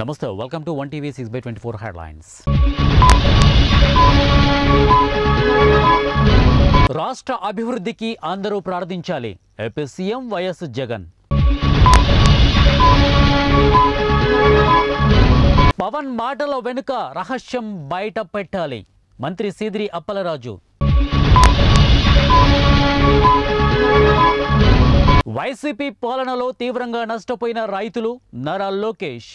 నమస్తే welcome to one TV six by twenty four headlines రాష్ట్ర అభివృద్ధికి అందరూ ప్రార్థించాలి AP CM YS Jagan Pawan మాటల వెనుక రహస్యం బయట పెట్టాలి మంత్రి సీదిరి అప్పలరాజు వైసీపీ పాలనలో తీవ్రంగా నష్టపోయిన రైతులు నరా లోకేష్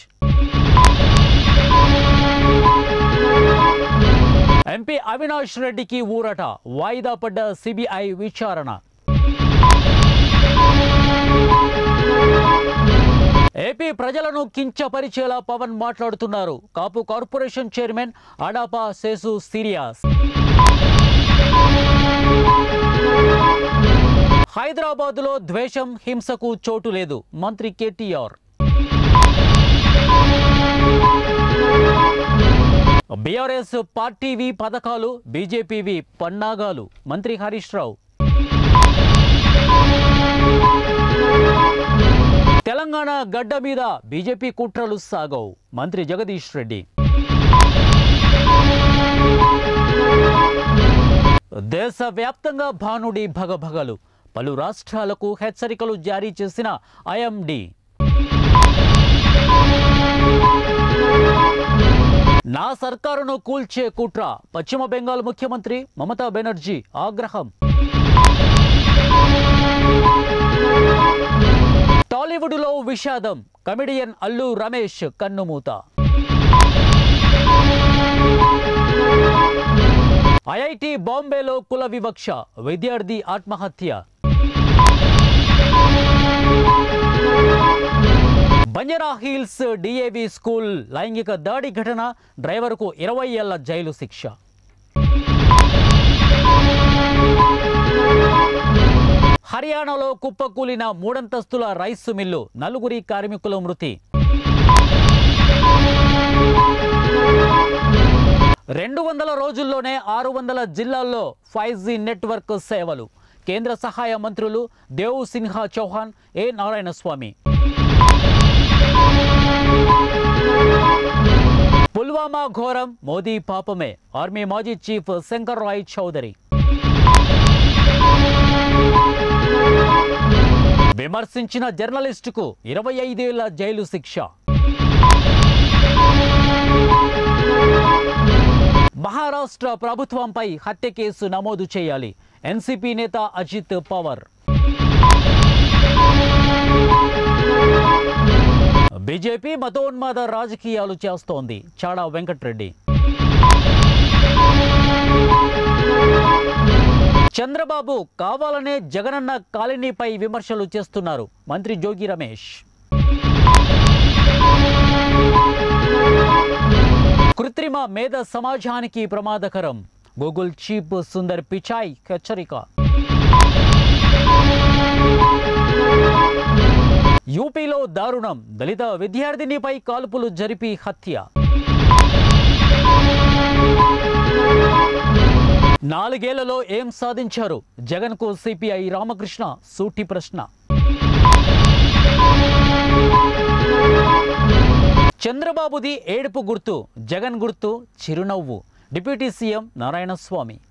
ఎంపీ అవినాష్ రెడ్డికి ఊరట వాయిదా పడ్డ సిబిఐ విచారణ ఏపీ ప్రజలను కించపరిచేలా పవన్ మాట్లాడుతున్నారు కాపు కార్పొరేషన్ చైర్మన్ అడాపా శేసు సీరియాస్ హైదరాబాదులో ద్వేషం హింసకు చోటు లేదు మంత్రి కేటీఆర్ బీఆర్ఎస్ పార్టీవి పథకాలు బీజేపీవి పన్నాగాలు మంత్రి హరీష్ రావు తెలంగాణ గడ్డ మీద బీజేపీ కుట్రలు సాగవు మంత్రి జగదీష్ రెడ్డి దేశవ్యాప్తంగా భానుడి భగభగలు పలు రాష్ట్రాలకు హెచ్చరికలు జారీ చేసిన ఐఎండి నా సర్కారును కూల్చే కుట్ర పశ్చిమ బెంగాల్ ముఖ్యమంత్రి మమతా బెనర్జీ ఆగ్రహం టాలీవుడ్లో విషాదం కమెడియన్ అల్లు రమేష్ కన్నుమూత ఐఐటి బాంబేలో కుల వివక్ష విద్యార్థి ఆత్మహత్య బంజారా హిల్స్ డిఏవి స్కూల్ లైంగిక దాడి ఘటన డ్రైవర్కు ఇరవై ఏళ్ల జైలు శిక్ష హర్యానాలో కుప్పకూలిన మూడంతస్తుల రైస్ మిల్లు నలుగురి కార్మికుల మృతి రెండు వందల రోజుల్లోనే ఆరు వందల జిల్లాల్లో ఫైవ్ జీ నెట్వర్క్ సేవలు కేంద్ర సహాయ మంత్రులు దేవ్ సిన్హా చౌహాన్ ఏ నారాయణస్వామి పుల్వామా ఘోరం మోదీ పాపమే ఆర్మీ మాజీ చీఫ్ శంకర్ రాయ్ చౌదరి విమర్శించిన జర్నలిస్టుకు ఇరవై ఐదేళ్ల జైలు శిక్ష మహారాష్ట్ర ప్రభుత్వంపై హత్య కేసు నమోదు చేయాలి ఎన్సీపీ నేత అజిత్ పవర్ బీజేపీ మతోన్మాద రాజకీయాలు చేస్తోంది చాడా వెంకట్రెడ్డి చంద్రబాబు కావాలనే జగనన్న కాలనీపై విమర్శలు చేస్తున్నారు మంత్రి జోగి రమేష్ కృత్రిమ మేధ సమాజానికి ప్రమాదకరం గూగుల్ చీఫ్ సుందర్ పిచాయ్ హెచ్చరిక యూపీలో దారుణం దళిత విద్యార్థినిపై కాల్పులు జరిపి హత్య నాలుగేళ్లలో ఏం సాధించారు జగన్కు సిపిఐ రామకృష్ణ సూటి ప్రశ్న చంద్రబాబుది ఏడుపు గుర్తు జగన్ గుర్తు చిరునవ్వు డిప్యూటీ సీఎం నారాయణస్వామి